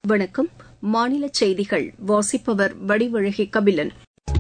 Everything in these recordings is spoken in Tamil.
வணக்கம் மாநில செய்திகள் வாசிப்பவர் வடிவழகி கபிலன்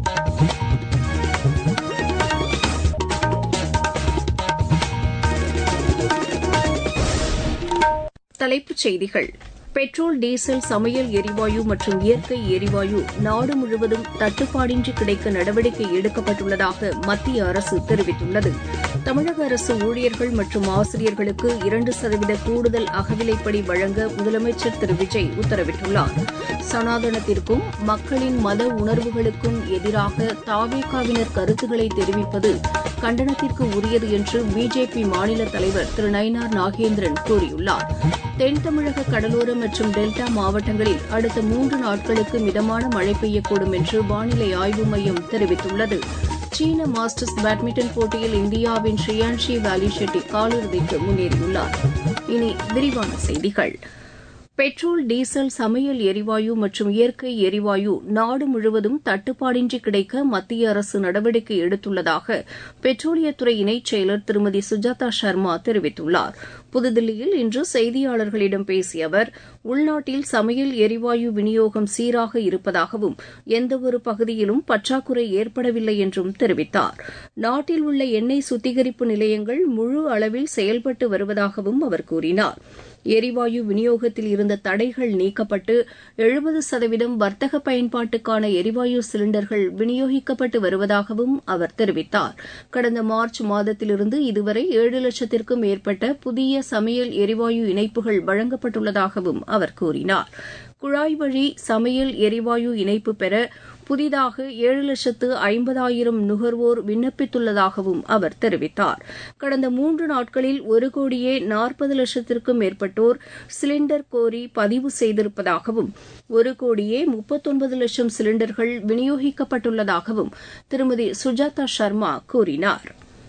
தலைப்புச் செய்திகள் பெட்ரோல் டீசல் சமையல் எரிவாயு மற்றும் இயற்கை எரிவாயு நாடு முழுவதும் தட்டுப்பாடின்றி கிடைக்க நடவடிக்கை எடுக்கப்பட்டுள்ளதாக மத்திய அரசு தெரிவித்துள்ளது தமிழக அரசு ஊழியர்கள் மற்றும் ஆசிரியர்களுக்கு இரண்டு சதவீத கூடுதல் அகவிலைப்படி வழங்க முதலமைச்சர் திரு விஜய் உத்தரவிட்டுள்ளார் சனாதனத்திற்கும் மக்களின் மத உணர்வுகளுக்கும் எதிராக தாவேகாவினர் கருத்துக்களை தெரிவிப்பது கண்டனத்திற்கு உரியது என்று பிஜேபி மாநில தலைவர் திரு நயினார் நாகேந்திரன் கூறியுள்ளார் தென் தமிழக கடலோர மற்றும் டெல்டா மாவட்டங்களில் அடுத்த மூன்று நாட்களுக்கு மிதமான மழை பெய்யக்கூடும் என்று வானிலை ஆய்வு மையம் தெரிவித்துள்ளது சீன மாஸ்டர்ஸ் பேட்மிண்டன் போட்டியில் இந்தியாவின் ஷ்ரியான்ஷி வேலி ஷெட்டி காலிறுதிக்கு முன்னேறியுள்ளார் இனி விரிவான செய்திகள் பெட்ரோல் டீசல் சமையல் எரிவாயு மற்றும் இயற்கை எரிவாயு நாடு முழுவதும் தட்டுப்பாடின்றி கிடைக்க மத்திய அரசு நடவடிக்கை எடுத்துள்ளதாக பெட்ரோலியத்துறை இணைச் செயலர் திருமதி சுஜாதா சர்மா தெரிவித்துள்ளார் புதுதில்லியில் இன்று செய்தியாளர்களிடம் பேசிய அவர் உள்நாட்டில் சமையல் எரிவாயு விநியோகம் சீராக இருப்பதாகவும் எந்தவொரு பகுதியிலும் பற்றாக்குறை ஏற்படவில்லை என்றும் தெரிவித்தார் நாட்டில் உள்ள எண்ணெய் சுத்திகரிப்பு நிலையங்கள் முழு அளவில் செயல்பட்டு வருவதாகவும் அவர் கூறினார் எரிவாயு விநியோகத்தில் இருந்த தடைகள் நீக்கப்பட்டு எழுபது சதவீதம் வர்த்தக பயன்பாட்டுக்கான எரிவாயு சிலிண்டர்கள் விநியோகிக்கப்பட்டு வருவதாகவும் அவர் தெரிவித்தார் கடந்த மார்ச் மாதத்திலிருந்து இதுவரை ஏழு லட்சத்திற்கும் மேற்பட்ட புதிய சமையல் எரிவாயு இணைப்புகள் வழங்கப்பட்டுள்ளதாகவும் அவர் கூறினார் குழாய் வழி சமையல் எரிவாயு இணைப்பு பெற புதிதாக ஏழு லட்சத்து ஐம்பதாயிரம் நுகர்வோர் விண்ணப்பித்துள்ளதாகவும் அவர் தெரிவித்தார் கடந்த மூன்று நாட்களில் ஒரு கோடியே நாற்பது லட்சத்திற்கும் மேற்பட்டோர் சிலிண்டர் கோரி பதிவு செய்திருப்பதாகவும் ஒரு கோடியே முப்பத்தொன்பது லட்சம் சிலிண்டர்கள் விநியோகிக்கப்பட்டுள்ளதாகவும் திருமதி சுஜாதா சர்மா கூறினார்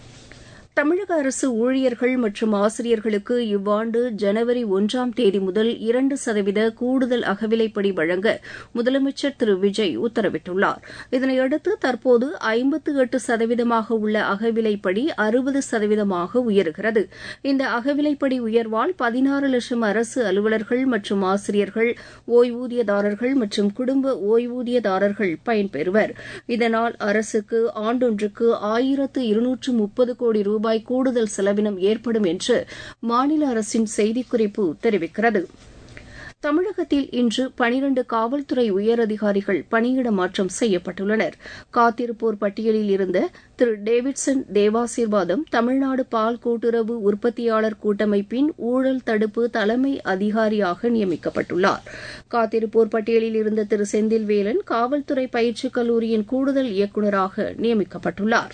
தமிழக அரசு ஊழியர்கள் மற்றும் ஆசிரியர்களுக்கு இவ்வாண்டு ஜனவரி ஒன்றாம் தேதி முதல் இரண்டு சதவீத கூடுதல் அகவிலைப்படி வழங்க முதலமைச்சர் திரு விஜய் உத்தரவிட்டுள்ளார் இதனையடுத்து தற்போது ஐம்பத்து எட்டு சதவீதமாக உள்ள அகவிலைப்படி அறுபது சதவீதமாக உயர்கிறது இந்த அகவிலைப்படி உயர்வால் பதினாறு லட்சம் அரசு அலுவலர்கள் மற்றும் ஆசிரியர்கள் ஓய்வூதியதாரர்கள் மற்றும் குடும்ப ஓய்வூதியதாரர்கள் பயன்பெறுவர் இதனால் அரசுக்கு ஆண்டொன்றுக்கு ஆயிரத்து இருநூற்று முப்பது கோடி ரூபாய் ரூபாய் கூடுதல் செலவினம் ஏற்படும் என்று மாநில அரசின் செய்திக்குறிப்பு தெரிவிக்கிறது தமிழகத்தில் இன்று பனிரண்டு காவல்துறை உயரதிகாரிகள் பணியிட மாற்றம் செய்யப்பட்டுள்ளனர் காத்திருப்போர் பட்டியலில் இருந்த திரு டேவிட்சன் தேவாசீர்வாதம் தமிழ்நாடு பால் கூட்டுறவு உற்பத்தியாளர் கூட்டமைப்பின் ஊழல் தடுப்பு தலைமை அதிகாரியாக நியமிக்கப்பட்டுள்ளார் காத்திருப்போர் பட்டியலில் இருந்த திரு செந்தில்வேலன் காவல்துறை பயிற்சிக் கல்லூரியின் கூடுதல் இயக்குநராக நியமிக்கப்பட்டுள்ளார்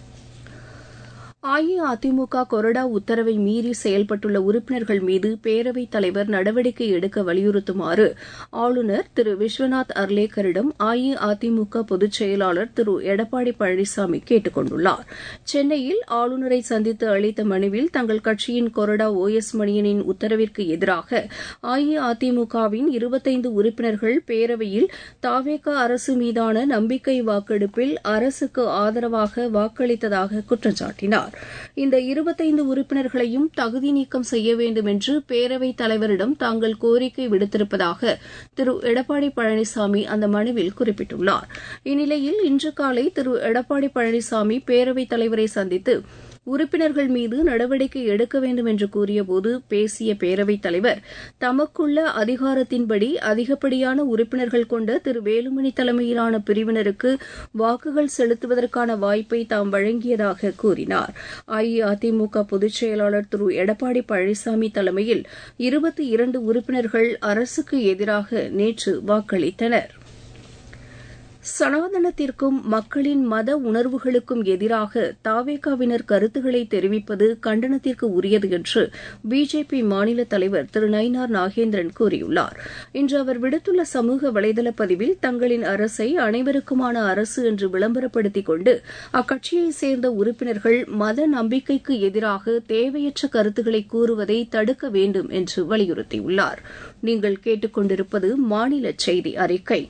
அஇஅதிமுக கொறடா உத்தரவை மீறி செயல்பட்டுள்ள உறுப்பினர்கள் மீது பேரவைத் தலைவர் நடவடிக்கை எடுக்க வலியுறுத்துமாறு ஆளுநர் திரு விஸ்வநாத் அர்லேக்கரிடம் அஇஅதிமுக பொதுச் செயலாளர் திரு எடப்பாடி பழனிசாமி கேட்டுக் கொண்டுள்ளார் சென்னையில் ஆளுநரை சந்தித்து அளித்த மனுவில் தங்கள் கட்சியின் கொறடா ஓ எஸ் மணியனின் உத்தரவிற்கு எதிராக அஇஅதிமுகவின் இருபத்தைந்து உறுப்பினர்கள் பேரவையில் தாவேக அரசு மீதான நம்பிக்கை வாக்கெடுப்பில் அரசுக்கு ஆதரவாக வாக்களித்ததாக குற்றம் சாட்டினார் இந்த இருபத்தைந்து உறுப்பினர்களையும் தகுதி நீக்கம் செய்ய வேண்டும் என்று பேரவைத் தலைவரிடம் தாங்கள் கோரிக்கை விடுத்திருப்பதாக திரு எடப்பாடி பழனிசாமி அந்த மனுவில் குறிப்பிட்டுள்ளார் இந்நிலையில் இன்று காலை திரு எடப்பாடி பழனிசாமி பேரவைத் தலைவரை சந்தித்து உறுப்பினர்கள் மீது நடவடிக்கை எடுக்க வேண்டும் என்று கூறியபோது பேசிய பேரவைத் தலைவர் தமக்குள்ள அதிகாரத்தின்படி அதிகப்படியான உறுப்பினர்கள் கொண்ட திரு வேலுமணி தலைமையிலான பிரிவினருக்கு வாக்குகள் செலுத்துவதற்கான வாய்ப்பை தாம் வழங்கியதாக கூறினார் அஇஅதிமுக பொதுச் செயலாளர் திரு எடப்பாடி பழனிசாமி தலைமையில் இருபத்தி இரண்டு உறுப்பினர்கள் அரசுக்கு எதிராக நேற்று வாக்களித்தனர் சனாதனத்திற்கும் மக்களின் மத உணர்வுகளுக்கும் எதிராக தாவேகாவினர் கருத்துக்களை தெரிவிப்பது கண்டனத்திற்கு உரியது என்று பிஜேபி மாநில தலைவர் திரு நயினார் நாகேந்திரன் கூறியுள்ளார் இன்று அவர் விடுத்துள்ள சமூக வலைதள பதிவில் தங்களின் அரசை அனைவருக்குமான அரசு என்று விளம்பரப்படுத்திக் கொண்டு அக்கட்சியைச் சேர்ந்த உறுப்பினர்கள் மத நம்பிக்கைக்கு எதிராக தேவையற்ற கருத்துக்களை கூறுவதை தடுக்க வேண்டும் என்று வலியுறுத்தியுள்ளார் நீங்கள் கேட்டுக்கொண்டிருப்பது மாநில செய்தி அறிக்கை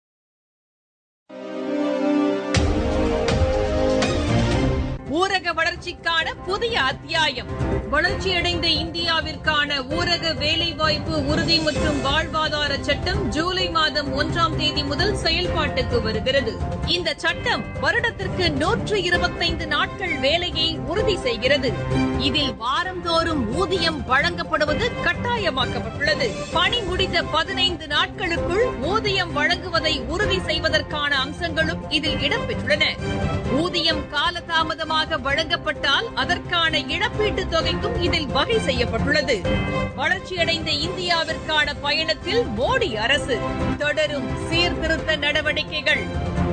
ஊரக வளர்ச்சி வளர்ச்சிக்கான புதிய அத்தியாயம் வளர்ச்சியடைந்த இந்தியாவிற்கான ஊரக வேலைவாய்ப்பு உறுதி மற்றும் வாழ்வாதார சட்டம் ஜூலை மாதம் ஒன்றாம் தேதி முதல் செயல்பாட்டுக்கு வருகிறது இந்த சட்டம் வருடத்திற்கு நூற்று இருபத்தைந்து நாட்கள் வேலையை உறுதி செய்கிறது இதில் வாரந்தோறும் ஊதியம் வழங்கப்படுவது கட்டாயமாக்கப்பட்டுள்ளது பணி முடிந்த பதினைந்து நாட்களுக்குள் ஊதியம் வழங்குவதை உறுதி செய்வதற்கான அம்சங்களும் இதில் இடம்பெற்றுள்ளன ஊதியம் காலதாமதமாக வழங்கப்பட்டால் அதற்கான இழப்பீட்டுத் தொகைக்கும் இதில் வகை செய்யப்பட்டுள்ளது வளர்ச்சியடைந்த இந்தியாவிற்கான பயணத்தில் மோடி அரசு தொடரும் சீர்திருத்த நடவடிக்கைகள்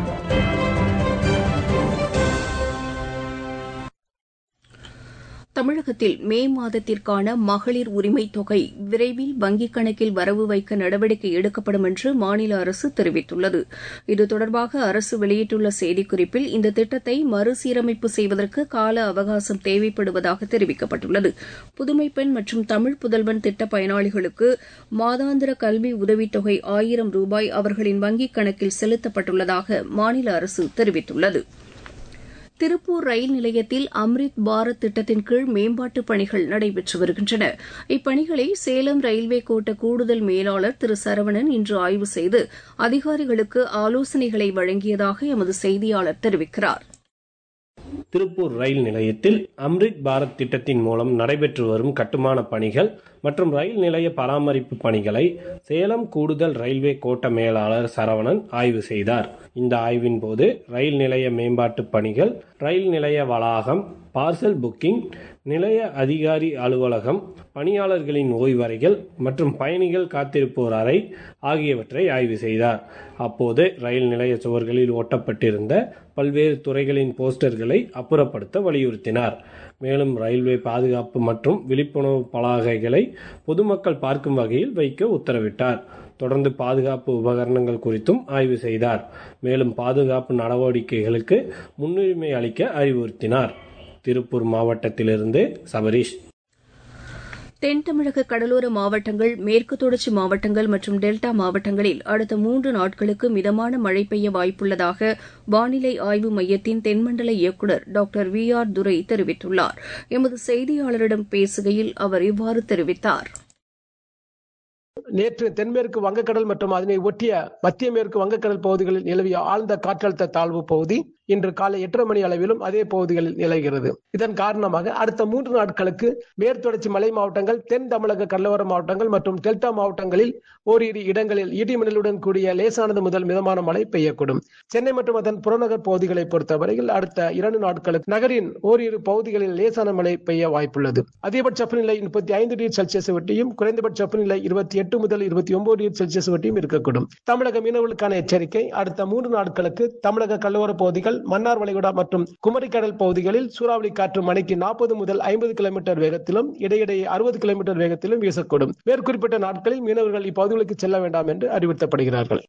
தமிழகத்தில் மே மாதத்திற்கான மகளிர் உரிமைத் தொகை விரைவில் வங்கிக் கணக்கில் வரவு வைக்க நடவடிக்கை எடுக்கப்படும் என்று மாநில அரசு தெரிவித்துள்ளது இது தொடர்பாக அரசு வெளியிட்டுள்ள செய்திக்குறிப்பில் இந்த திட்டத்தை மறுசீரமைப்பு செய்வதற்கு கால அவகாசம் தேவைப்படுவதாக தெரிவிக்கப்பட்டுள்ளது புதுமை பெண் மற்றும் தமிழ் புதல்வன் திட்ட பயனாளிகளுக்கு மாதாந்திர கல்வி உதவித்தொகை ஆயிரம் ரூபாய் அவர்களின் வங்கிக் கணக்கில் செலுத்தப்பட்டுள்ளதாக மாநில அரசு தெரிவித்துள்ளது திருப்பூர் ரயில் நிலையத்தில் அம்ரித் பாரத் திட்டத்தின் கீழ் மேம்பாட்டுப் பணிகள் நடைபெற்று வருகின்றன இப்பணிகளை சேலம் ரயில்வே கோட்ட கூடுதல் மேலாளர் திரு சரவணன் இன்று ஆய்வு செய்து அதிகாரிகளுக்கு ஆலோசனைகளை வழங்கியதாக எமது செய்தியாளர் தெரிவிக்கிறார் திருப்பூர் ரயில் நிலையத்தில் அம்ரித் பாரத் திட்டத்தின் மூலம் நடைபெற்று வரும் கட்டுமான பணிகள் மற்றும் ரயில் நிலைய பராமரிப்பு பணிகளை சேலம் கூடுதல் ரயில்வே கோட்ட மேலாளர் சரவணன் ஆய்வு செய்தார் இந்த ஆய்வின் போது ரயில் நிலைய மேம்பாட்டு பணிகள் ரயில் நிலைய வளாகம் பார்சல் புக்கிங் நிலைய அதிகாரி அலுவலகம் பணியாளர்களின் ஓய்வறைகள் மற்றும் பயணிகள் காத்திருப்போர் அறை ஆகியவற்றை ஆய்வு செய்தார் அப்போது ரயில் நிலைய சுவர்களில் ஒட்டப்பட்டிருந்த பல்வேறு துறைகளின் போஸ்டர்களை அப்புறப்படுத்த வலியுறுத்தினார் மேலும் ரயில்வே பாதுகாப்பு மற்றும் விழிப்புணர்வு பலகைகளை பொதுமக்கள் பார்க்கும் வகையில் வைக்க உத்தரவிட்டார் தொடர்ந்து பாதுகாப்பு உபகரணங்கள் குறித்தும் ஆய்வு செய்தார் மேலும் பாதுகாப்பு நடவடிக்கைகளுக்கு முன்னுரிமை அளிக்க அறிவுறுத்தினார் திருப்பூர் மாவட்டத்திலிருந்து சபரீஷ் தென் தமிழக கடலோர மாவட்டங்கள் மேற்கு தொடர்ச்சி மாவட்டங்கள் மற்றும் டெல்டா மாவட்டங்களில் அடுத்த மூன்று நாட்களுக்கு மிதமான மழை பெய்ய வாய்ப்புள்ளதாக வானிலை ஆய்வு மையத்தின் தென்மண்டல இயக்குநர் டாக்டர் வி ஆர் துரை தெரிவித்துள்ளார் எமது செய்தியாளரிடம் பேசுகையில் அவர் இவ்வாறு தெரிவித்தார் நேற்று தென்மேற்கு வங்கக்கடல் மற்றும் அதனை ஒட்டிய மத்திய மேற்கு வங்கக்கடல் பகுதிகளில் நிலவிய ஆழ்ந்த காற்றழுத்த தாழ்வு பகுதி இன்று காலை எட்டரை மணி அளவிலும் அதே பகுதிகளில் நிலவுகிறது இதன் காரணமாக அடுத்த மூன்று நாட்களுக்கு மேற்தொடர்ச்சி மலை மாவட்டங்கள் தென் தமிழக கடலோர மாவட்டங்கள் மற்றும் டெல்டா மாவட்டங்களில் ஓரிரு இடங்களில் இடிமின்னலுடன் கூடிய லேசானது முதல் மிதமான மழை பெய்யக்கூடும் சென்னை மற்றும் அதன் புறநகர் பகுதிகளை பொறுத்தவரையில் அடுத்த இரண்டு நாட்களுக்கு நகரின் ஓரிரு பகுதிகளில் லேசான மழை பெய்ய வாய்ப்புள்ளது அதிகபட்ச வெப்பநிலை முப்பத்தி ஐந்து டிகிரி செல்சியஸ் வட்டியும் குறைந்தபட்ச வெப்பநிலை இருபத்தி எட்டு முதல் இருபத்தி ஒன்பது டிகிரி செல்சியஸ் வட்டியும் இருக்கக்கூடும் தமிழக மீனவர்களுக்கான எச்சரிக்கை அடுத்த மூன்று நாட்களுக்கு தமிழக கடலோர பகுதிகள் மன்னார் வளைகுடா மற்றும் குமரிக்கடல் பகுதிகளில் சூறாவளி காற்று மணிக்கு நாற்பது முதல் ஐம்பது கிலோமீட்டர் வேகத்திலும் இடையிடையே அறுபது கிலோமீட்டர் வேகத்திலும் வீசக்கூடும் மேற்குறிப்பிட்ட நாட்களில் மீனவர்கள் இப்பகுதிகளுக்கு செல்ல வேண்டாம் என்று அறிவுறுத்தப்படுகிறார்கள்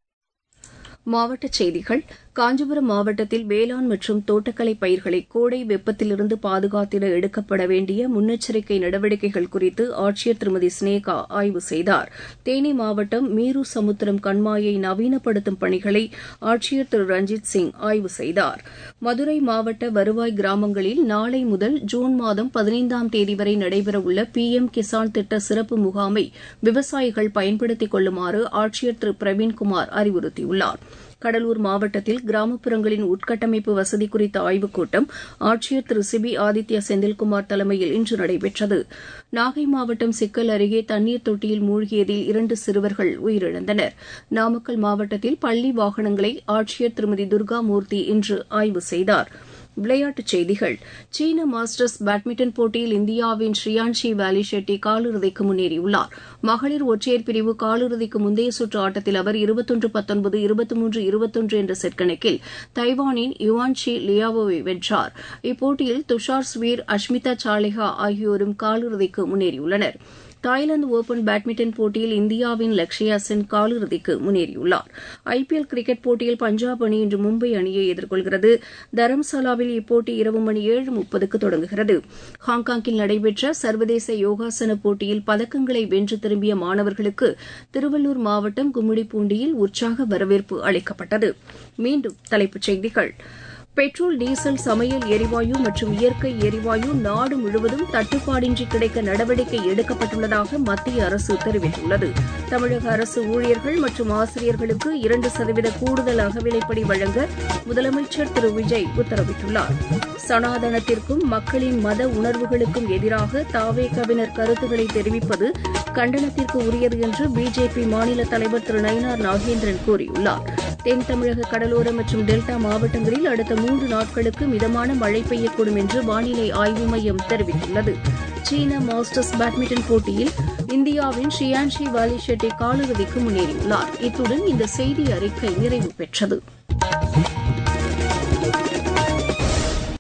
மாவட்டச் செய்திகள் காஞ்சிபுரம் மாவட்டத்தில் வேளாண் மற்றும் தோட்டக்கலை பயிர்களை கோடை வெப்பத்திலிருந்து பாதுகாத்திட எடுக்கப்பட வேண்டிய முன்னெச்சரிக்கை நடவடிக்கைகள் குறித்து ஆட்சியர் திருமதி ஸ்னேகா ஆய்வு செய்தார் தேனி மாவட்டம் மீரு சமுத்திரம் கண்மாயை நவீனப்படுத்தும் பணிகளை ஆட்சியர் திரு ரஞ்சித் சிங் ஆய்வு செய்தார் மதுரை மாவட்ட வருவாய் கிராமங்களில் நாளை முதல் ஜூன் மாதம் பதினைந்தாம் தேதி வரை நடைபெறவுள்ள பி எம் கிசான் திட்ட சிறப்பு முகாமை விவசாயிகள் பயன்படுத்திக் கொள்ளுமாறு ஆட்சியர் திரு பிரவீன்குமார் அறிவுறுத்தியுள்ளார் கடலூர் மாவட்டத்தில் கிராமப்புறங்களின் உட்கட்டமைப்பு வசதி குறித்த ஆய்வுக் கூட்டம் ஆட்சியர் திரு சிபி ஆதித்யா செந்தில்குமார் தலைமையில் இன்று நடைபெற்றது நாகை மாவட்டம் சிக்கல் அருகே தண்ணீர் தொட்டியில் மூழ்கியதில் இரண்டு சிறுவர்கள் உயிரிழந்தனர் நாமக்கல் மாவட்டத்தில் பள்ளி வாகனங்களை ஆட்சியர் திருமதி துர்காமூர்த்தி இன்று ஆய்வு செய்தாா் விளையாட்டுச் செய்திகள் சீன மாஸ்டர்ஸ் பேட்மிண்டன் போட்டியில் இந்தியாவின் ஸ்ரீயான்ஷி வேலி ஷெட்டி காலிறுதிக்கு முன்னேறியுள்ளார் மகளிர் ஒற்றையர் பிரிவு காலிறுதிக்கு முந்தைய சுற்று ஆட்டத்தில் அவர் இருபத்தொன்று பத்தொன்பது இருபத்தி மூன்று இருபத்தொன்று என்ற செட் கணக்கில் தைவானின் யுவான்ஷி லியாவோவை வென்றார் இப்போட்டியில் துஷார் ஸ்வீர் அஷ்மிதா சாலிஹா ஆகியோரும் காலிறுதிக்கு முன்னேறியுள்ளனா் தாய்லாந்து ஒபன் பேட்மிண்டன் போட்டியில் இந்தியாவின் லக்ஷயா சென் காலிறுதிக்கு முன்னேறியுள்ளார் ஐபிஎல் கிரிக்கெட் போட்டியில் பஞ்சாப் அணி இன்று மும்பை அணியை எதிர்கொள்கிறது தரம்சாலாவில் இப்போட்டி இரவு மணி ஏழு முப்பதுக்கு தொடங்குகிறது ஹாங்காங்கில் நடைபெற்ற சர்வதேச யோகாசன போட்டியில் பதக்கங்களை வென்று திரும்பிய மாணவர்களுக்கு திருவள்ளூர் மாவட்டம் கும்மிடிப்பூண்டியில் உற்சாக வரவேற்பு அளிக்கப்பட்டது மீண்டும் தலைப்புச் செய்திகள் பெட்ரோல் டீசல் சமையல் எரிவாயு மற்றும் இயற்கை எரிவாயு நாடு முழுவதும் தட்டுப்பாடின்றி கிடைக்க நடவடிக்கை எடுக்கப்பட்டுள்ளதாக மத்திய அரசு தெரிவித்துள்ளது தமிழக அரசு ஊழியர்கள் மற்றும் ஆசிரியர்களுக்கு இரண்டு சதவீத கூடுதல் அகவிலைப்படி வழங்க முதலமைச்சர் திரு விஜய் உத்தரவிட்டுள்ளார் சனாதனத்திற்கும் மக்களின் மத உணர்வுகளுக்கும் எதிராக தாவேகவினர் கருத்துக்களை தெரிவிப்பது கண்டனத்திற்கு உரியது என்று பிஜேபி மாநில தலைவர் திரு நயினார் நாகேந்திரன் கூறியுள்ளார் தென் தமிழக கடலோர மற்றும் டெல்டா மாவட்டங்களில் அடுத்த மூன்று நாட்களுக்கு மிதமான மழை பெய்யக்கூடும் என்று வானிலை ஆய்வு மையம் தெரிவித்துள்ளது சீன மாஸ்டர்ஸ் பேட்மிண்டன் போட்டியில் இந்தியாவின் ஷியான்ஷி வாலி ஷெட்டி காலிறுதிக்கு முன்னேறியுள்ளார் இத்துடன் இந்த செய்தி அறிக்கை நிறைவு பெற்றது